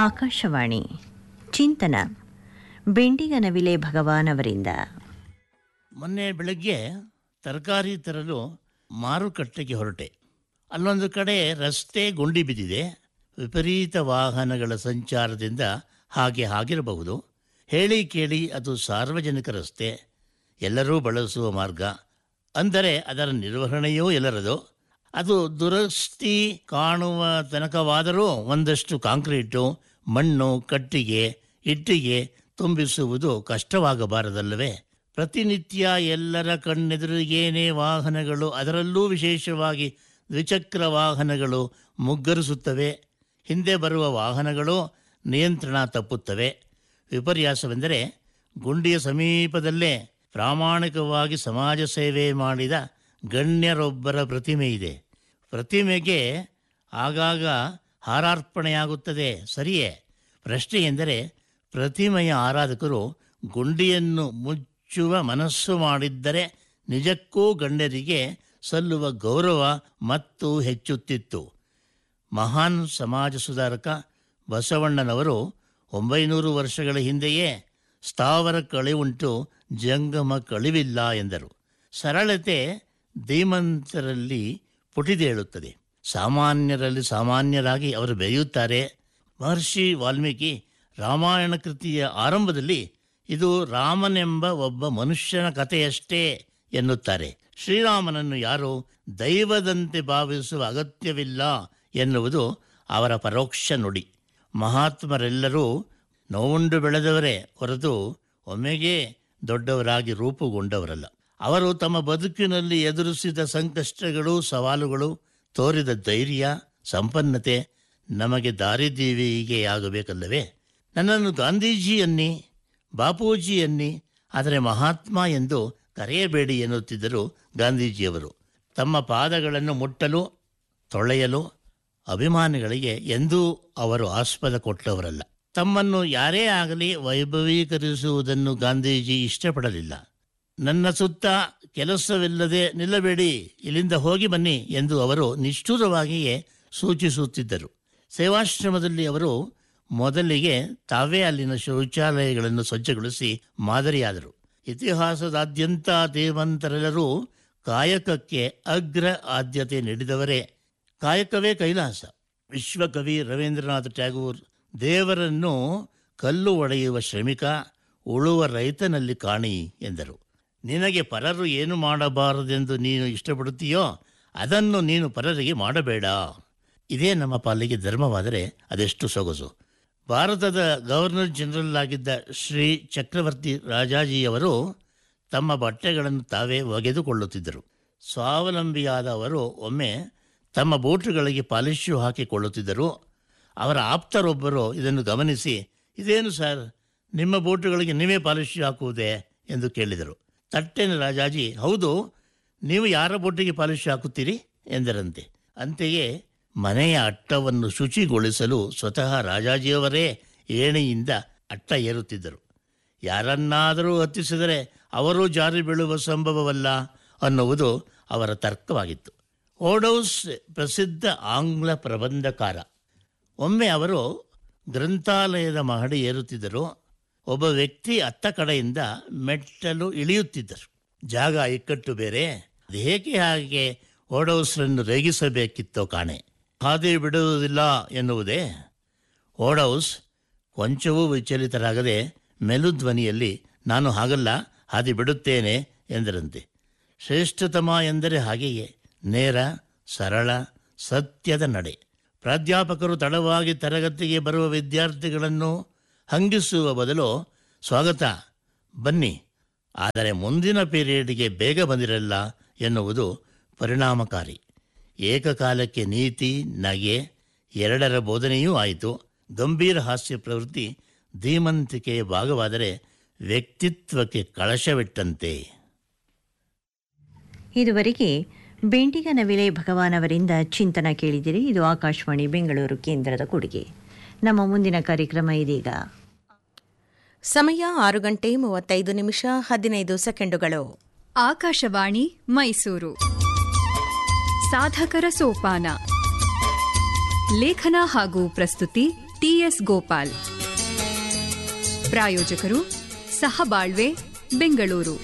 ಆಕಾಶವಾಣಿ ಚಿಂತನ ಬೆಂಡಿಗನವಿಲೆ ಭಗವಾನ್ ಅವರಿಂದ ಮೊನ್ನೆ ಬೆಳಗ್ಗೆ ತರಕಾರಿ ತರಲು ಮಾರುಕಟ್ಟೆಗೆ ಹೊರಟೆ ಅಲ್ಲೊಂದು ಕಡೆ ರಸ್ತೆ ಗುಂಡಿ ಬಿದ್ದಿದೆ ವಿಪರೀತ ವಾಹನಗಳ ಸಂಚಾರದಿಂದ ಹಾಗೆ ಆಗಿರಬಹುದು ಹೇಳಿ ಕೇಳಿ ಅದು ಸಾರ್ವಜನಿಕ ರಸ್ತೆ ಎಲ್ಲರೂ ಬಳಸುವ ಮಾರ್ಗ ಅಂದರೆ ಅದರ ನಿರ್ವಹಣೆಯೂ ಎಲ್ಲರದು ಅದು ದುರಸ್ತಿ ಕಾಣುವ ತನಕವಾದರೂ ಒಂದಷ್ಟು ಕಾಂಕ್ರೀಟು ಮಣ್ಣು ಕಟ್ಟಿಗೆ ಇಟ್ಟಿಗೆ ತುಂಬಿಸುವುದು ಕಷ್ಟವಾಗಬಾರದಲ್ಲವೇ ಪ್ರತಿನಿತ್ಯ ಎಲ್ಲರ ಕಣ್ಣೆದುರಿಗೇನೇ ವಾಹನಗಳು ಅದರಲ್ಲೂ ವಿಶೇಷವಾಗಿ ದ್ವಿಚಕ್ರ ವಾಹನಗಳು ಮುಗ್ಗರಿಸುತ್ತವೆ ಹಿಂದೆ ಬರುವ ವಾಹನಗಳು ನಿಯಂತ್ರಣ ತಪ್ಪುತ್ತವೆ ವಿಪರ್ಯಾಸವೆಂದರೆ ಗುಂಡಿಯ ಸಮೀಪದಲ್ಲೇ ಪ್ರಾಮಾಣಿಕವಾಗಿ ಸಮಾಜ ಸೇವೆ ಮಾಡಿದ ಗಣ್ಯರೊಬ್ಬರ ಪ್ರತಿಮೆ ಇದೆ ಪ್ರತಿಮೆಗೆ ಆಗಾಗ ಹಾರಾರ್ಪಣೆಯಾಗುತ್ತದೆ ಸರಿಯೇ ಪ್ರಶ್ನೆ ಎಂದರೆ ಪ್ರತಿಮೆಯ ಆರಾಧಕರು ಗುಂಡಿಯನ್ನು ಮುಚ್ಚುವ ಮನಸ್ಸು ಮಾಡಿದ್ದರೆ ನಿಜಕ್ಕೂ ಗಣ್ಯರಿಗೆ ಸಲ್ಲುವ ಗೌರವ ಮತ್ತು ಹೆಚ್ಚುತ್ತಿತ್ತು ಮಹಾನ್ ಸಮಾಜ ಸುಧಾರಕ ಬಸವಣ್ಣನವರು ಒಂಬೈನೂರು ವರ್ಷಗಳ ಹಿಂದೆಯೇ ಸ್ಥಾವರ ಕಳಿವುಂಟು ಜಂಗಮ ಕಳಿವಿಲ್ಲ ಎಂದರು ಸರಳತೆ ಧೀಮಂತರಲ್ಲಿ ಪುಟಿದೇಳುತ್ತದೆ ಸಾಮಾನ್ಯರಲ್ಲಿ ಸಾಮಾನ್ಯರಾಗಿ ಅವರು ಬೆರೆಯುತ್ತಾರೆ ಮಹರ್ಷಿ ವಾಲ್ಮೀಕಿ ರಾಮಾಯಣ ಕೃತಿಯ ಆರಂಭದಲ್ಲಿ ಇದು ರಾಮನೆಂಬ ಒಬ್ಬ ಮನುಷ್ಯನ ಕಥೆಯಷ್ಟೇ ಎನ್ನುತ್ತಾರೆ ಶ್ರೀರಾಮನನ್ನು ಯಾರು ದೈವದಂತೆ ಭಾವಿಸುವ ಅಗತ್ಯವಿಲ್ಲ ಎನ್ನುವುದು ಅವರ ಪರೋಕ್ಷ ನುಡಿ ಮಹಾತ್ಮರೆಲ್ಲರೂ ನೋವುಂಡು ಬೆಳೆದವರೇ ಹೊರತು ಒಮ್ಮೆಗೆ ದೊಡ್ಡವರಾಗಿ ರೂಪುಗೊಂಡವರಲ್ಲ ಅವರು ತಮ್ಮ ಬದುಕಿನಲ್ಲಿ ಎದುರಿಸಿದ ಸಂಕಷ್ಟಗಳು ಸವಾಲುಗಳು ತೋರಿದ ಧೈರ್ಯ ಸಂಪನ್ನತೆ ನಮಗೆ ದಾರಿದೀವಿಗೆಯಾಗಬೇಕಲ್ಲವೇ ನನ್ನನ್ನು ಗಾಂಧೀಜಿ ಅನ್ನಿ ಬಾಪೂಜಿ ಅನ್ನಿ ಆದರೆ ಮಹಾತ್ಮ ಎಂದು ಕರೆಯಬೇಡಿ ಎನ್ನುತ್ತಿದ್ದರು ಗಾಂಧೀಜಿಯವರು ತಮ್ಮ ಪಾದಗಳನ್ನು ಮುಟ್ಟಲು ತೊಳೆಯಲು ಅಭಿಮಾನಿಗಳಿಗೆ ಎಂದೂ ಅವರು ಆಸ್ಪದ ಕೊಟ್ಟವರಲ್ಲ ತಮ್ಮನ್ನು ಯಾರೇ ಆಗಲಿ ವೈಭವೀಕರಿಸುವುದನ್ನು ಗಾಂಧೀಜಿ ಇಷ್ಟಪಡಲಿಲ್ಲ ನನ್ನ ಸುತ್ತ ಕೆಲಸವಿಲ್ಲದೆ ನಿಲ್ಲಬೇಡಿ ಇಲ್ಲಿಂದ ಹೋಗಿ ಬನ್ನಿ ಎಂದು ಅವರು ನಿಷ್ಠುರವಾಗಿಯೇ ಸೂಚಿಸುತ್ತಿದ್ದರು ಸೇವಾಶ್ರಮದಲ್ಲಿ ಅವರು ಮೊದಲಿಗೆ ತಾವೇ ಅಲ್ಲಿನ ಶೌಚಾಲಯಗಳನ್ನು ಸ್ವಚ್ಛಗೊಳಿಸಿ ಮಾದರಿಯಾದರು ಇತಿಹಾಸದಾದ್ಯಂತ ಧೀಮಂತರೆಲ್ಲರೂ ಕಾಯಕಕ್ಕೆ ಅಗ್ರ ಆದ್ಯತೆ ನೀಡಿದವರೇ ಕಾಯಕವೇ ಕೈಲಾಸ ವಿಶ್ವಕವಿ ರವೀಂದ್ರನಾಥ ಟ್ಯಾಗೂರ್ ದೇವರನ್ನು ಕಲ್ಲು ಒಡೆಯುವ ಶ್ರಮಿಕ ಉಳುವ ರೈತನಲ್ಲಿ ಕಾಣಿ ಎಂದರು ನಿನಗೆ ಪರರು ಏನು ಮಾಡಬಾರದೆಂದು ನೀನು ಇಷ್ಟಪಡುತ್ತೀಯೋ ಅದನ್ನು ನೀನು ಪರರಿಗೆ ಮಾಡಬೇಡ ಇದೇ ನಮ್ಮ ಪಾಲಿಗೆ ಧರ್ಮವಾದರೆ ಅದೆಷ್ಟು ಸೊಗಸು ಭಾರತದ ಗವರ್ನರ್ ಜನರಲ್ ಆಗಿದ್ದ ಶ್ರೀ ಚಕ್ರವರ್ತಿ ರಾಜಾಜಿಯವರು ತಮ್ಮ ಬಟ್ಟೆಗಳನ್ನು ತಾವೇ ಒಗೆದುಕೊಳ್ಳುತ್ತಿದ್ದರು ಸ್ವಾವಲಂಬಿಯಾದ ಅವರು ಒಮ್ಮೆ ತಮ್ಮ ಬೂಟುಗಳಿಗೆ ಪಾಲಿಶು ಹಾಕಿಕೊಳ್ಳುತ್ತಿದ್ದರು ಅವರ ಆಪ್ತರೊಬ್ಬರು ಇದನ್ನು ಗಮನಿಸಿ ಇದೇನು ಸರ್ ನಿಮ್ಮ ಬೂಟುಗಳಿಗೆ ನೀವೇ ಪಾಲಿಶು ಹಾಕುವುದೇ ಎಂದು ಕೇಳಿದರು ತಟ್ಟೆನ ರಾಜಾಜಿ ಹೌದು ನೀವು ಯಾರ ಬೂಟಿಗೆ ಪಾಲಿಶು ಹಾಕುತ್ತೀರಿ ಎಂದರಂತೆ ಅಂತೆಯೇ ಮನೆಯ ಅಟ್ಟವನ್ನು ಶುಚಿಗೊಳಿಸಲು ಸ್ವತಃ ರಾಜಾಜಿಯವರೇ ಏಣಿಯಿಂದ ಅಟ್ಟ ಏರುತ್ತಿದ್ದರು ಯಾರನ್ನಾದರೂ ಹತ್ತಿಸಿದರೆ ಅವರು ಜಾರಿ ಬೀಳುವ ಸಂಭವವಲ್ಲ ಅನ್ನುವುದು ಅವರ ತರ್ಕವಾಗಿತ್ತು ಓಡೌಸ್ ಪ್ರಸಿದ್ಧ ಆಂಗ್ಲ ಪ್ರಬಂಧಕಾರ ಒಮ್ಮೆ ಅವರು ಗ್ರಂಥಾಲಯದ ಮಹಡಿ ಏರುತ್ತಿದ್ದರು ಒಬ್ಬ ವ್ಯಕ್ತಿ ಅತ್ತ ಕಡೆಯಿಂದ ಮೆಟ್ಟಲು ಇಳಿಯುತ್ತಿದ್ದರು ಜಾಗ ಇಕ್ಕಟ್ಟು ಬೇರೆ ಅದೇಕೆ ಹಾಗೆ ಓಡೌಸ್ರನ್ನು ರೇಗಿಸಬೇಕಿತ್ತೋ ಕಾಣೆ ಹಾದಿ ಬಿಡುವುದಿಲ್ಲ ಎನ್ನುವುದೇ ಓಡೌಸ್ ಕೊಂಚವೂ ವಿಚಲಿತರಾಗದೆ ಮೆಲುಧ್ವನಿಯಲ್ಲಿ ನಾನು ಹಾಗಲ್ಲ ಹಾದಿ ಬಿಡುತ್ತೇನೆ ಎಂದರಂತೆ ಶ್ರೇಷ್ಠತಮ ಎಂದರೆ ಹಾಗೆಯೇ ನೇರ ಸರಳ ಸತ್ಯದ ನಡೆ ಪ್ರಾಧ್ಯಾಪಕರು ತಡವಾಗಿ ತರಗತಿಗೆ ಬರುವ ವಿದ್ಯಾರ್ಥಿಗಳನ್ನು ಹಂಗಿಸುವ ಬದಲು ಸ್ವಾಗತ ಬನ್ನಿ ಆದರೆ ಮುಂದಿನ ಪೀರಿಯಡ್ಗೆ ಬೇಗ ಬಂದಿರಲ್ಲ ಎನ್ನುವುದು ಪರಿಣಾಮಕಾರಿ ಏಕಕಾಲಕ್ಕೆ ನೀತಿ ನಗೆ ಎರಡರ ಬೋಧನೆಯೂ ಆಯಿತು ಗಂಭೀರ ಹಾಸ್ಯ ಪ್ರವೃತ್ತಿ ಧೀಮಂತಿಕೆಯ ಭಾಗವಾದರೆ ವ್ಯಕ್ತಿತ್ವಕ್ಕೆ ಕಳಶವಿಟ್ಟಂತೆ ಇದುವರೆಗೆ ಬೆಂಡಿಗನವಿಲೆ ಭಗವಾನ್ ಅವರಿಂದ ಚಿಂತನ ಕೇಳಿದಿರಿ ಇದು ಆಕಾಶವಾಣಿ ಬೆಂಗಳೂರು ಕೇಂದ್ರದ ಕೊಡುಗೆ ನಮ್ಮ ಮುಂದಿನ ಕಾರ್ಯಕ್ರಮ ಇದೀಗ ಸಮಯ ಆರು ಗಂಟೆ ಮೂವತ್ತೈದು ನಿಮಿಷ ಹದಿನೈದು ಸೆಕೆಂಡುಗಳು ಆಕಾಶವಾಣಿ ಮೈಸೂರು ಸಾಧಕರ ಸೋಪಾನ ಲೇಖನ ಹಾಗೂ ಪ್ರಸ್ತುತಿ ಟಿಎಸ್ ಗೋಪಾಲ್ ಪ್ರಾಯೋಜಕರು ಸಹಬಾಳ್ವೆ ಬೆಂಗಳೂರು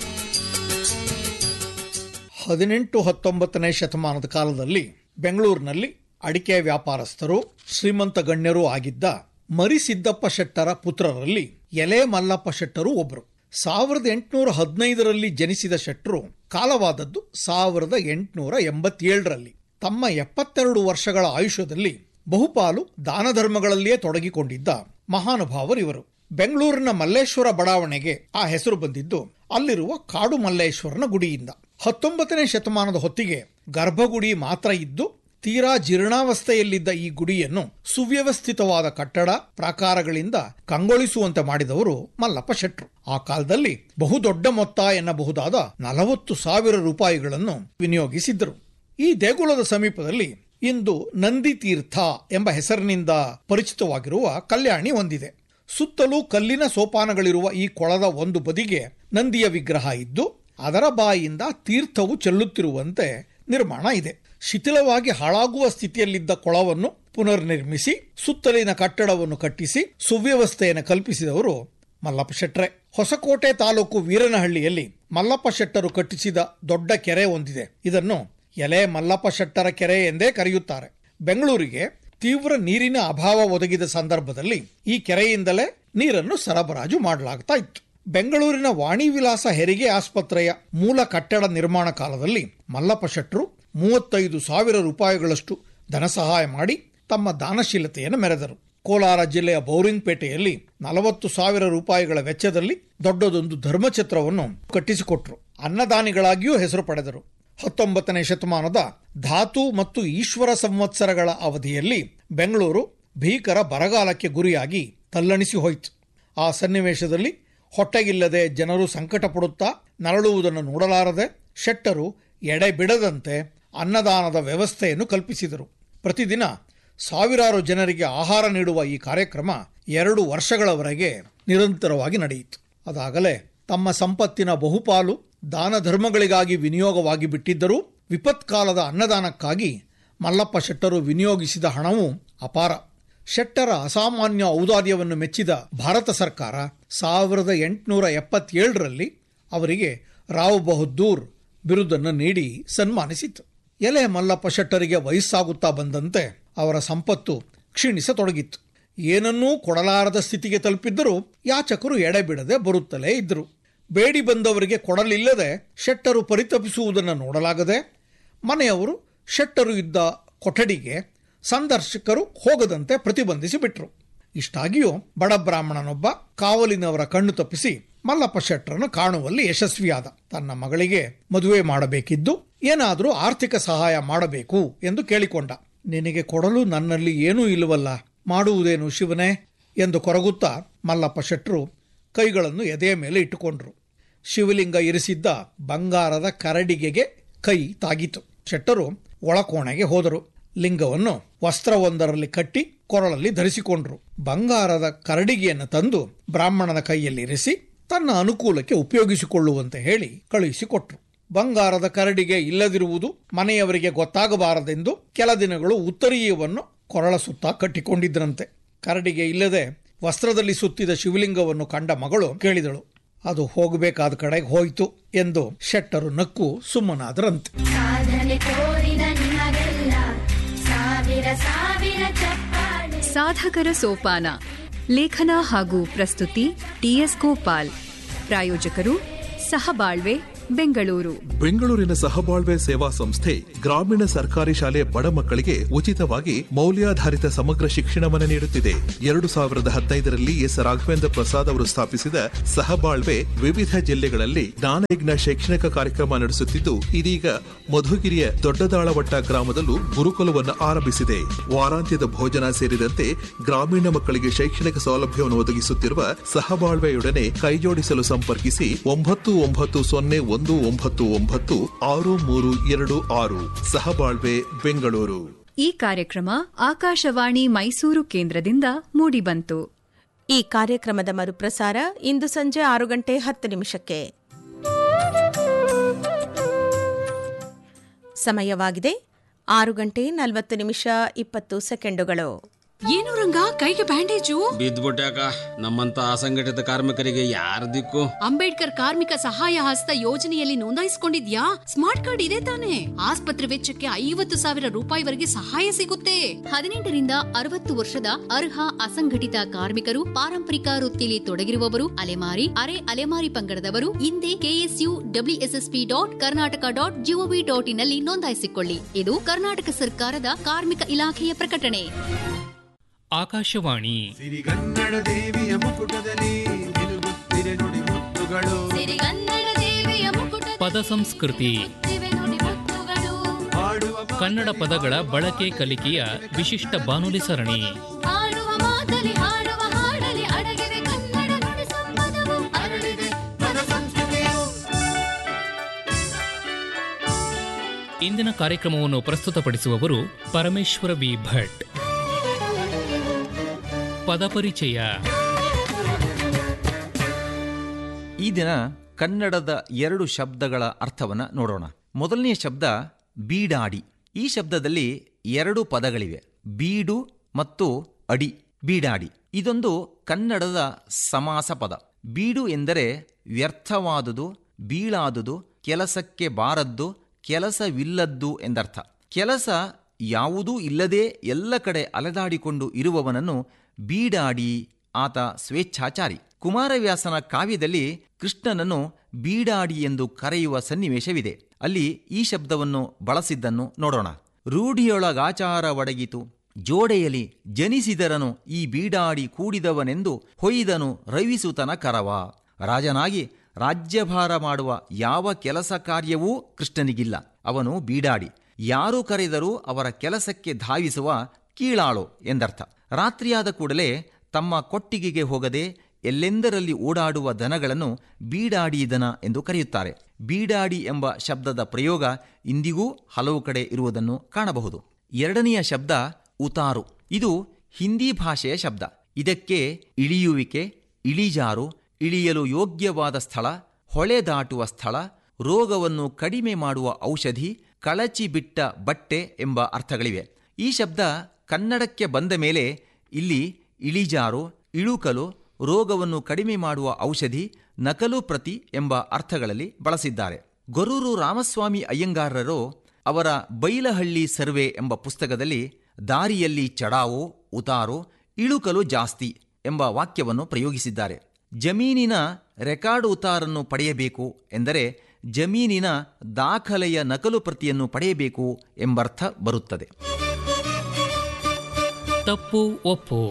ಹದಿನೆಂಟು ಹತ್ತೊಂಬತ್ತನೇ ಶತಮಾನದ ಕಾಲದಲ್ಲಿ ಬೆಂಗಳೂರಿನಲ್ಲಿ ಅಡಿಕೆ ವ್ಯಾಪಾರಸ್ಥರು ಶ್ರೀಮಂತ ಗಣ್ಯರೂ ಆಗಿದ್ದ ಮರಿಸಿದ್ದಪ್ಪ ಶೆಟ್ಟರ ಪುತ್ರರಲ್ಲಿ ಎಲೆ ಮಲ್ಲಪ್ಪ ಶೆಟ್ಟರು ಒಬ್ಬರು ಸಾವಿರದ ಎಂಟುನೂರ ಹದಿನೈದರಲ್ಲಿ ಜನಿಸಿದ ಶೆಟ್ಟರು ಕಾಲವಾದದ್ದು ಸಾವಿರದ ಎಂಟುನೂರ ಎಂಬತ್ತೇಳರಲ್ಲಿ ತಮ್ಮ ಎಪ್ಪತ್ತೆರಡು ವರ್ಷಗಳ ಆಯುಷ್ಯದಲ್ಲಿ ಬಹುಪಾಲು ದಾನ ಧರ್ಮಗಳಲ್ಲಿಯೇ ತೊಡಗಿಕೊಂಡಿದ್ದ ಮಹಾನುಭಾವರಿವರು ಬೆಂಗಳೂರಿನ ಮಲ್ಲೇಶ್ವರ ಬಡಾವಣೆಗೆ ಆ ಹೆಸರು ಬಂದಿದ್ದು ಅಲ್ಲಿರುವ ಕಾಡು ಮಲ್ಲೇಶ್ವರನ ಗುಡಿಯಿಂದ ಹತ್ತೊಂಬತ್ತನೇ ಶತಮಾನದ ಹೊತ್ತಿಗೆ ಗರ್ಭಗುಡಿ ಮಾತ್ರ ಇದ್ದು ತೀರಾ ಜೀರ್ಣಾವಸ್ಥೆಯಲ್ಲಿದ್ದ ಈ ಗುಡಿಯನ್ನು ಸುವ್ಯವಸ್ಥಿತವಾದ ಕಟ್ಟಡ ಪ್ರಾಕಾರಗಳಿಂದ ಕಂಗೊಳಿಸುವಂತೆ ಮಾಡಿದವರು ಮಲ್ಲಪ್ಪ ಶೆಟ್ರು ಆ ಕಾಲದಲ್ಲಿ ಬಹುದೊಡ್ಡ ಮೊತ್ತ ಎನ್ನಬಹುದಾದ ನಲವತ್ತು ಸಾವಿರ ರೂಪಾಯಿಗಳನ್ನು ವಿನಿಯೋಗಿಸಿದ್ದರು ಈ ದೇಗುಲದ ಸಮೀಪದಲ್ಲಿ ಇಂದು ನಂದಿ ತೀರ್ಥ ಎಂಬ ಹೆಸರಿನಿಂದ ಪರಿಚಿತವಾಗಿರುವ ಕಲ್ಯಾಣಿ ಹೊಂದಿದೆ ಸುತ್ತಲೂ ಕಲ್ಲಿನ ಸೋಪಾನಗಳಿರುವ ಈ ಕೊಳದ ಒಂದು ಬದಿಗೆ ನಂದಿಯ ವಿಗ್ರಹ ಇದ್ದು ಅದರ ಬಾಯಿಯಿಂದ ತೀರ್ಥವು ಚೆಲ್ಲುತ್ತಿರುವಂತೆ ನಿರ್ಮಾಣ ಇದೆ ಶಿಥಿಲವಾಗಿ ಹಾಳಾಗುವ ಸ್ಥಿತಿಯಲ್ಲಿದ್ದ ಕೊಳವನ್ನು ಪುನರ್ನಿರ್ಮಿಸಿ ಸುತ್ತಲಿನ ಕಟ್ಟಡವನ್ನು ಕಟ್ಟಿಸಿ ಸುವ್ಯವಸ್ಥೆಯನ್ನು ಕಲ್ಪಿಸಿದವರು ಮಲ್ಲಪ್ಪ ಶೆಟ್ರೆ ಹೊಸಕೋಟೆ ತಾಲೂಕು ವೀರನಹಳ್ಳಿಯಲ್ಲಿ ಮಲ್ಲಪ್ಪ ಶೆಟ್ಟರು ಕಟ್ಟಿಸಿದ ದೊಡ್ಡ ಕೆರೆ ಒಂದಿದೆ ಇದನ್ನು ಎಲೆ ಮಲ್ಲಪ್ಪ ಶೆಟ್ಟರ ಕೆರೆ ಎಂದೇ ಕರೆಯುತ್ತಾರೆ ಬೆಂಗಳೂರಿಗೆ ತೀವ್ರ ನೀರಿನ ಅಭಾವ ಒದಗಿದ ಸಂದರ್ಭದಲ್ಲಿ ಈ ಕೆರೆಯಿಂದಲೇ ನೀರನ್ನು ಸರಬರಾಜು ಮಾಡಲಾಗ್ತಾ ಇತ್ತು ಬೆಂಗಳೂರಿನ ವಾಣಿ ವಿಲಾಸ ಹೆರಿಗೆ ಆಸ್ಪತ್ರೆಯ ಮೂಲ ಕಟ್ಟಡ ನಿರ್ಮಾಣ ಕಾಲದಲ್ಲಿ ಮಲ್ಲಪ್ಪ ಶೆಟ್ಟರು ಮೂವತ್ತೈದು ಸಾವಿರ ರೂಪಾಯಿಗಳಷ್ಟು ಧನಸಹಾಯ ಮಾಡಿ ತಮ್ಮ ದಾನಶೀಲತೆಯನ್ನು ಮೆರೆದರು ಕೋಲಾರ ಜಿಲ್ಲೆಯ ಬೌರಿಂಗ್ಪೇಟೆಯಲ್ಲಿ ನಲವತ್ತು ಸಾವಿರ ರೂಪಾಯಿಗಳ ವೆಚ್ಚದಲ್ಲಿ ದೊಡ್ಡದೊಂದು ಧರ್ಮಛತ್ರವನ್ನು ಕಟ್ಟಿಸಿಕೊಟ್ರು ಅನ್ನದಾನಿಗಳಾಗಿಯೂ ಹೆಸರು ಪಡೆದರು ಹತ್ತೊಂಬತ್ತನೇ ಶತಮಾನದ ಧಾತು ಮತ್ತು ಈಶ್ವರ ಸಂವತ್ಸರಗಳ ಅವಧಿಯಲ್ಲಿ ಬೆಂಗಳೂರು ಭೀಕರ ಬರಗಾಲಕ್ಕೆ ಗುರಿಯಾಗಿ ತಲ್ಲಣಿಸಿ ಹೋಯಿತು ಆ ಸನ್ನಿವೇಶದಲ್ಲಿ ಹೊಟ್ಟೆಗಿಲ್ಲದೆ ಜನರು ಸಂಕಟ ಪಡುತ್ತಾ ನರಳುವುದನ್ನು ನೋಡಲಾರದೆ ಶೆಟ್ಟರು ಎಡೆ ಬಿಡದಂತೆ ಅನ್ನದಾನದ ವ್ಯವಸ್ಥೆಯನ್ನು ಕಲ್ಪಿಸಿದರು ಪ್ರತಿದಿನ ಸಾವಿರಾರು ಜನರಿಗೆ ಆಹಾರ ನೀಡುವ ಈ ಕಾರ್ಯಕ್ರಮ ಎರಡು ವರ್ಷಗಳವರೆಗೆ ನಿರಂತರವಾಗಿ ನಡೆಯಿತು ಅದಾಗಲೇ ತಮ್ಮ ಸಂಪತ್ತಿನ ಬಹುಪಾಲು ದಾನ ಧರ್ಮಗಳಿಗಾಗಿ ವಿನಿಯೋಗವಾಗಿ ಬಿಟ್ಟಿದ್ದರೂ ವಿಪತ್ಕಾಲದ ಅನ್ನದಾನಕ್ಕಾಗಿ ಮಲ್ಲಪ್ಪ ಶೆಟ್ಟರು ವಿನಿಯೋಗಿಸಿದ ಹಣವು ಅಪಾರ ಶೆಟ್ಟರ ಅಸಾಮಾನ್ಯ ಔದಾರ್ಯವನ್ನು ಮೆಚ್ಚಿದ ಭಾರತ ಸರ್ಕಾರ ಸಾವಿರದ ಎಂಟುನೂರ ಎಪ್ಪತ್ತೇಳರಲ್ಲಿ ಅವರಿಗೆ ರಾವ್ ಬಹದ್ದೂರ್ ಬಿರುದನ್ನು ನೀಡಿ ಸನ್ಮಾನಿಸಿತು ಎಲೆ ಮಲ್ಲಪ್ಪ ಶೆಟ್ಟರಿಗೆ ವಯಸ್ಸಾಗುತ್ತಾ ಬಂದಂತೆ ಅವರ ಸಂಪತ್ತು ಕ್ಷೀಣಿಸತೊಡಗಿತ್ತು ಏನನ್ನೂ ಕೊಡಲಾರದ ಸ್ಥಿತಿಗೆ ತಲುಪಿದ್ದರೂ ಯಾಚಕರು ಎಡೆಬಿಡದೆ ಬರುತ್ತಲೇ ಇದ್ದರು ಬೇಡಿ ಬಂದವರಿಗೆ ಕೊಡಲಿಲ್ಲದೆ ಶೆಟ್ಟರು ಪರಿತಪಿಸುವುದನ್ನು ನೋಡಲಾಗದೆ ಮನೆಯವರು ಶೆಟ್ಟರು ಇದ್ದ ಕೊಠಡಿಗೆ ಸಂದರ್ಶಕರು ಹೋಗದಂತೆ ಪ್ರತಿಬಂಧಿಸಿ ಬಿಟ್ರು ಇಷ್ಟಾಗಿಯೂ ಬಡ ಬ್ರಾಹ್ಮಣನೊಬ್ಬ ಕಾವಲಿನವರ ಕಣ್ಣು ತಪ್ಪಿಸಿ ಮಲ್ಲಪ್ಪ ಶೆಟ್ಟರನ್ನು ಕಾಣುವಲ್ಲಿ ಯಶಸ್ವಿಯಾದ ತನ್ನ ಮಗಳಿಗೆ ಮದುವೆ ಮಾಡಬೇಕಿದ್ದು ಏನಾದರೂ ಆರ್ಥಿಕ ಸಹಾಯ ಮಾಡಬೇಕು ಎಂದು ಕೇಳಿಕೊಂಡ ನಿನಗೆ ಕೊಡಲು ನನ್ನಲ್ಲಿ ಏನೂ ಇಲ್ಲವಲ್ಲ ಮಾಡುವುದೇನು ಶಿವನೇ ಎಂದು ಕೊರಗುತ್ತಾ ಮಲ್ಲಪ್ಪ ಶೆಟ್ಟರು ಕೈಗಳನ್ನು ಎದೆಯ ಮೇಲೆ ಇಟ್ಟುಕೊಂಡ್ರು ಶಿವಲಿಂಗ ಇರಿಸಿದ್ದ ಬಂಗಾರದ ಕರಡಿಗೆಗೆ ಕೈ ತಾಗಿತು ಶೆಟ್ಟರು ಒಳಕೋಣೆಗೆ ಹೋದರು ಲಿಂಗವನ್ನು ವಸ್ತ್ರವೊಂದರಲ್ಲಿ ಕಟ್ಟಿ ಕೊರಳಲ್ಲಿ ಧರಿಸಿಕೊಂಡ್ರು ಬಂಗಾರದ ಕರಡಿಗೆಯನ್ನು ತಂದು ಬ್ರಾಹ್ಮಣನ ಕೈಯಲ್ಲಿ ಇರಿಸಿ ತನ್ನ ಅನುಕೂಲಕ್ಕೆ ಉಪಯೋಗಿಸಿಕೊಳ್ಳುವಂತೆ ಹೇಳಿ ಕಳುಹಿಸಿಕೊಟ್ರು ಬಂಗಾರದ ಕರಡಿಗೆ ಇಲ್ಲದಿರುವುದು ಮನೆಯವರಿಗೆ ಗೊತ್ತಾಗಬಾರದೆಂದು ಕೆಲ ದಿನಗಳು ಉತ್ತರೀಯವನ್ನು ಕೊರಳ ಸುತ್ತ ಕಟ್ಟಿಕೊಂಡಿದ್ರಂತೆ ಕರಡಿಗೆ ಇಲ್ಲದೆ ವಸ್ತ್ರದಲ್ಲಿ ಸುತ್ತಿದ ಶಿವಲಿಂಗವನ್ನು ಕಂಡ ಮಗಳು ಕೇಳಿದಳು ಅದು ಹೋಗಬೇಕಾದ ಕಡೆಗೆ ಹೋಯಿತು ಎಂದು ಶೆಟ್ಟರು ನಕ್ಕು ಸುಮ್ಮನಾದರಂತೆ ಸಾಧನೆ ತೋರಿದ ನಿಮಗೆಲ್ಲ ಸಾವಿರ ಸಾವಿರ ಚಪ್ಪಾಳೆ ಸಾಧಕರ ಸೋಪಾನ ಲೇಖನ ಹಾಗೂ ಪ್ರಸ್ತುತಿ ಟಿಎಸ್ ಗೋಪಾಲ್ ಪ್ರಾಯೋಜಕರು ಸಹಬಾಳ್ವೆ ಬೆಂಗಳೂರು ಬೆಂಗಳೂರಿನ ಸಹಬಾಳ್ವೆ ಸೇವಾ ಸಂಸ್ಥೆ ಗ್ರಾಮೀಣ ಸರ್ಕಾರಿ ಶಾಲೆ ಬಡ ಮಕ್ಕಳಿಗೆ ಉಚಿತವಾಗಿ ಮೌಲ್ಯಾಧಾರಿತ ಸಮಗ್ರ ಶಿಕ್ಷಣವನ್ನು ನೀಡುತ್ತಿದೆ ಎರಡು ಸಾವಿರದ ಹದಿನೈದರಲ್ಲಿ ಎಸ್ ರಾಘವೇಂದ್ರ ಪ್ರಸಾದ್ ಅವರು ಸ್ಥಾಪಿಸಿದ ಸಹಬಾಳ್ವೆ ವಿವಿಧ ಜಿಲ್ಲೆಗಳಲ್ಲಿ ಜ್ಞಾನಯಜ್ಞ ಶೈಕ್ಷಣಿಕ ಕಾರ್ಯಕ್ರಮ ನಡೆಸುತ್ತಿದ್ದು ಇದೀಗ ಮಧುಗಿರಿಯ ದೊಡ್ಡದಾಳವಟ್ಟ ಗ್ರಾಮದಲ್ಲೂ ಗುರುಕುಲವನ್ನು ಆರಂಭಿಸಿದೆ ವಾರಾಂತ್ಯದ ಭೋಜನ ಸೇರಿದಂತೆ ಗ್ರಾಮೀಣ ಮಕ್ಕಳಿಗೆ ಶೈಕ್ಷಣಿಕ ಸೌಲಭ್ಯವನ್ನು ಒದಗಿಸುತ್ತಿರುವ ಸಹಬಾಳ್ವೆಯೊಡನೆ ಕೈಜೋಡಿಸಲು ಸಂಪರ್ಕಿಸಿ ಒಂಬತ್ತು ಒಂಬತ್ತು ಸೊನ್ನೆ ಒಂದು ಒಂಬತ್ತು ಒಂಬತ್ತು ಆರು ಮೂರು ಎರಡು ಆರು ಸಹಬಾಳ್ವೆ ಬೆಂಗಳೂರು ಈ ಕಾರ್ಯಕ್ರಮ ಆಕಾಶವಾಣಿ ಮೈಸೂರು ಕೇಂದ್ರದಿಂದ ಮೂಡಿಬಂತು ಈ ಕಾರ್ಯಕ್ರಮದ ಮರುಪ್ರಸಾರ ಇಂದು ಸಂಜೆ ಆರು ಗಂಟೆ ಹತ್ತು ನಿಮಿಷಕ್ಕೆ ಸಮಯವಾಗಿದೆ ಆರು ಗಂಟೆ ನಲವತ್ತು ನಿಮಿಷ ಇಪ್ಪತ್ತು ಸೆಕೆಂಡುಗಳು ಏನು ರಂಗ ಕೈಗೆ ಬ್ಯಾಂಡೇಜು ಬಿದ್ದ್ಬಿಟ್ಯಾಕ ನಮ್ಮಂತ ಅಸಂಘಟಿತ ಕಾರ್ಮಿಕರಿಗೆ ಯಾರ ದಿಕ್ಕು ಅಂಬೇಡ್ಕರ್ ಕಾರ್ಮಿಕ ಸಹಾಯ ಹಸ್ತ ಯೋಜನೆಯಲ್ಲಿ ನೋಂದಾಯಿಸಿಕೊಂಡಿದ್ಯಾ ಸ್ಮಾರ್ಟ್ ಕಾರ್ಡ್ ಇದೆ ತಾನೆ ಆಸ್ಪತ್ರೆ ವೆಚ್ಚಕ್ಕೆ ಐವತ್ತು ಸಾವಿರ ರೂಪಾಯಿವರೆಗೆ ಸಹಾಯ ಸಿಗುತ್ತೆ ಹದಿನೆಂಟರಿಂದ ಅರವತ್ತು ವರ್ಷದ ಅರ್ಹ ಅಸಂಘಟಿತ ಕಾರ್ಮಿಕರು ಪಾರಂಪರಿಕ ವೃತ್ತಿಲಿ ತೊಡಗಿರುವವರು ಅಲೆಮಾರಿ ಅರೆ ಅಲೆಮಾರಿ ಪಂಗಡದವರು ಹಿಂದೆ KSU WSSP dot Karnataka dot GOV dot ಇನ್ನಲ್ಲಿ ನೋಂದಾಯಿಸಿಕೊಳ್ಳಿ ಇದು ಕರ್ನಾಟಕ ಸರ್ಕಾರದ ಕಾರ್ಮಿಕ ಇಲಾಖೆಯ ಪ್ರಕಟಣೆ ಆಕಾಶವಾಣಿ ಸಿರಿಗನ್ನಡ ದೇವಿಯ ಮುಕುಟದಲ್ಲಿ ನಿಲುಗುತ್ತಿರೆ ನುಡಿ ಮುತ್ತುಗಳು ಪದ ಸಂಸ್ಕೃತಿ ಹಾಡುವ ಕನ್ನಡ ಪದಗಳ ಬಳಕೆ ಕಲಿಕೆಯ ವಿಶಿಷ್ಟ ಬಾನುಲಿ ಸರಣಿ ಹಾಡುವ ಮಾತಲಿ ಹಾಡುವ ಹಾಡಲಿ ಅಡಗಿವೆ ಕನ್ನಡ ನುಡಿ ಸಂಪದವು ಅರಳಿದೆ ಪದ ಸಂಸ್ಕೃತಿಯು ಇಂದಿನ ಕಾರ್ಯಕ್ರಮವನ್ನು ಪ್ರಸ್ತುತಪಡಿಸುವವರು ಪರಮೇಶ್ವರ ವಿ ಭಟ್ ಪದಪರಿಚಯ ಈ ದಿನ ಕನ್ನಡದ ಎರಡು ಶಬ್ದಗಳ ಅರ್ಥವನ್ನು ನೋಡೋಣ ಮೊದಲನೆಯ ಶಬ್ದ ಬೀಡಾಡಿ ಈ ಶಬ್ದದಲ್ಲಿ ಎರಡು ಪದಗಳಿವೆ ಬೀಡು ಮತ್ತು ಅಡಿ ಬೀಡಾಡಿ ಇದೊಂದು ಕನ್ನಡದ ಸಮಾಸ ಪದ ಬೀಡು ಎಂದರೆ ವ್ಯರ್ಥವಾದುದು ಬೀಳಾದುದು ಕೆಲಸಕ್ಕೆ ಬಾರದ್ದು ಕೆಲಸವಿಲ್ಲದ್ದು ಎಂದರ್ಥ ಕೆಲಸ ಯಾವುದೂ ಇಲ್ಲದೆ ಎಲ್ಲ ಕಡೆ ಅಲೆದಾಡಿಕೊಂಡು ಇರುವವನನ್ನು ಬೀಡಾಡಿ ಆತ ಸ್ವೇಚ್ಛಾಚಾರಿ ಕುಮಾರವ್ಯಾಸನ ಕಾವ್ಯದಲ್ಲಿ ಕೃಷ್ಣನನ್ನು ಬೀಡಾಡಿ ಎಂದು ಕರೆಯುವ ಸನ್ನಿವೇಶವಿದೆ ಅಲ್ಲಿ ಈ ಶಬ್ದವನ್ನು ಬಳಸಿದ್ದನ್ನು ನೋಡೋಣ ರೂಢಿಯೊಳಗಾಚಾರ ಒಡಗಿತು ಜೋಡೆಯಲಿ ಜನಿಸಿದರನು ಈ ಬೀಡಾಡಿ ಕೂಡಿದವನೆಂದು ಹೊಯ್ದನು ರವಿಸುತನ ಕರವ ರಾಜನಾಗಿ ರಾಜ್ಯಭಾರ ಮಾಡುವ ಯಾವ ಕೆಲಸ ಕಾರ್ಯವೂ ಕೃಷ್ಣನಿಗಿಲ್ಲ ಅವನು ಬೀಡಾಡಿ ಯಾರು ಕರೆದರೂ ಅವರ ಕೆಲಸಕ್ಕೆ ಧಾವಿಸುವ ಕೀಳಾಳು ಎಂದರ್ಥ ರಾತ್ರಿಯಾದ ಕೂಡಲೇ ತಮ್ಮ ಕೊಟ್ಟಿಗೆಗೆ ಹೋಗದೆ ಎಲ್ಲೆಂದರಲ್ಲಿ ಓಡಾಡುವ ದನಗಳನ್ನು ಬೀಡಾಡಿ ದನ ಎಂದು ಕರೆಯುತ್ತಾರೆ ಬೀಡಾಡಿ ಎಂಬ ಶಬ್ದದ ಪ್ರಯೋಗ ಇಂದಿಗೂ ಹಲವು ಕಡೆ ಇರುವುದನ್ನು ಕಾಣಬಹುದು ಎರಡನೆಯ ಶಬ್ದ ಉತಾರು ಇದು ಹಿಂದಿ ಭಾಷೆಯ ಶಬ್ದ ಇದಕ್ಕೆ ಇಳಿಯುವಿಕೆ ಇಳಿಜಾರು ಇಳಿಯಲು ಯೋಗ್ಯವಾದ ಸ್ಥಳ ಹೊಳೆ ದಾಟುವ ಸ್ಥಳ ರೋಗವನ್ನು ಕಡಿಮೆ ಮಾಡುವ ಔಷಧಿ ಕಳಚಿ ಬಿಟ್ಟ ಬಟ್ಟೆ ಎಂಬ ಅರ್ಥಗಳಿವೆ ಈ ಶಬ್ದ ಕನ್ನಡಕ್ಕೆ ಬಂದ ಮೇಲೆ ಇಲ್ಲಿ ಇಳಿಜಾರು ಇಳುಕಲು ರೋಗವನ್ನು ಕಡಿಮೆ ಮಾಡುವ ಔಷಧಿ ನಕಲು ಪ್ರತಿ ಎಂಬ ಅರ್ಥಗಳಲ್ಲಿ ಬಳಸಿದ್ದಾರೆ ಗೊರೂರು ರಾಮಸ್ವಾಮಿ ಅಯ್ಯಂಗಾರರು ಅವರ ಬೈಲಹಳ್ಳಿ ಸರ್ವೆ ಎಂಬ ಪುಸ್ತಕದಲ್ಲಿ ದಾರಿಯಲ್ಲಿ ಚಡಾವು ಉತಾರು ಇಳುಕಲು ಜಾಸ್ತಿ ಎಂಬ ವಾಕ್ಯವನ್ನು ಪ್ರಯೋಗಿಸಿದ್ದಾರೆ ಜಮೀನಿನ ರೆಕಾರ್ಡ್ ಉತಾರನ್ನು ಪಡೆಯಬೇಕು ಎಂದರೆ ಜಮೀನಿನ ದಾಖಲೆಯ ನಕಲು ಪ್ರತಿಯನ್ನು ಪಡೆಯಬೇಕು ಎಂಬರ್ಥ ಬರುತ್ತದೆ ತಪ್ಪು ಒಪ್ಪು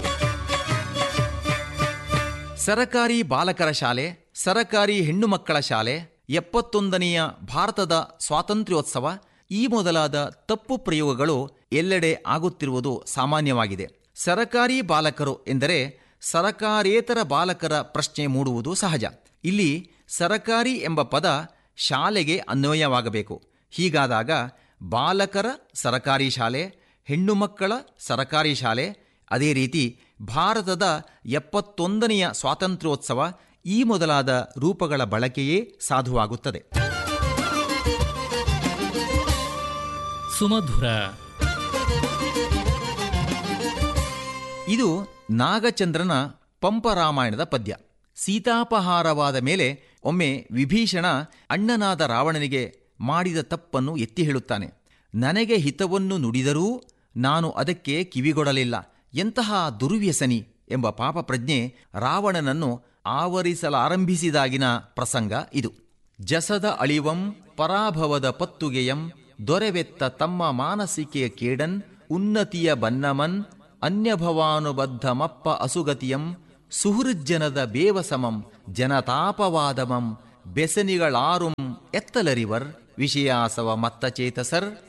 ಸರಕಾರಿ ಬಾಲಕರ ಶಾಲೆ ಸರಕಾರಿ ಹೆಣ್ಣು ಮಕ್ಕಳ ಶಾಲೆ ಎಪ್ಪತ್ತೊಂದನೆಯ ಭಾರತದ ಸ್ವಾತಂತ್ರ್ಯೋತ್ಸವ ಈ ಮೊದಲಾದ ತಪ್ಪು ಪ್ರಯೋಗಗಳು ಎಲ್ಲೆಡೆ ಆಗುತ್ತಿರುವುದು ಸಾಮಾನ್ಯವಾಗಿದೆ ಸರಕಾರಿ ಬಾಲಕರು ಎಂದರೆ ಸರಕಾರೇತರ ಬಾಲಕರ ಪ್ರಶ್ನೆ ಮೂಡುವುದು ಸಹಜ ಇಲ್ಲಿ ಸರಕಾರಿ ಎಂಬ ಪದ ಶಾಲೆಗೆ ಅನ್ವಯವಾಗಬೇಕು ಹೀಗಾದಾಗ ಬಾಲಕರ ಸರಕಾರಿ ಶಾಲೆ ಹೆಣ್ಣು ಮಕ್ಕಳ ಸರಕಾರಿ ಶಾಲೆ ಅದೇ ರೀತಿ ಭಾರತದ ಎಪ್ಪತ್ತೊಂದನೆಯ ಸ್ವಾತಂತ್ರ್ಯೋತ್ಸವ ಈ ಮೊದಲಾದ ರೂಪಗಳ ಬಳಕೆಯೇ ಸಾಧುವಾಗುತ್ತದೆ ಸುಮಧುರ ಇದು ನಾಗಚಂದ್ರನ ಪಂಪರಾಮಾಯಣದ ಪದ್ಯ ಸೀತಾಪಹಾರವಾದ ಮೇಲೆ ಒಮ್ಮೆ ವಿಭೀಷಣ ಅಣ್ಣನಾದ ರಾವಣನಿಗೆ ಮಾಡಿದ ತಪ್ಪನ್ನು ಎತ್ತಿ ಹೇಳುತ್ತಾನೆ ನನಗೆ ಹಿತವನ್ನು ನುಡಿದರೂ ನಾನು ಅದಕ್ಕೆ ಕಿವಿಗೊಡಲಿಲ್ಲ ಎಂತಹ ದುರ್ವ್ಯಸನಿ ಎಂಬ ಪಾಪ ಪ್ರಜ್ಞೆ ರಾವಣನನ್ನು ಆವರಿಸಲಾರಂಭಿಸಿದಾಗಿನ ಪ್ರಸಂಗ ಇದು ಜಸದ ಅಳಿವಂ ಪರಾಭವದ ಪತ್ತುಗೆಯಂ ದೊರೆವೆತ್ತ ತಮ್ಮ ಮಾನಸಿಕೆಯ ಕೇಡನ್ ಉನ್ನತಿಯ ಬನ್ನಮನ್ ಅನ್ಯಭವಾನುಬದ್ಧಮಪ್ಪ ಅಸುಗತಿಯಂ ಸುಹೃಜ್ಜನದ ಬೇವಸಮಂ ಜನತಾಪವಾದಮಂ ಬೆಸನಿಗಳಾರುಂ ಎತ್ತಲರಿವರ್ ವಿಷಯಾಸವ ಮತ್ತ ಚೇತಸರ್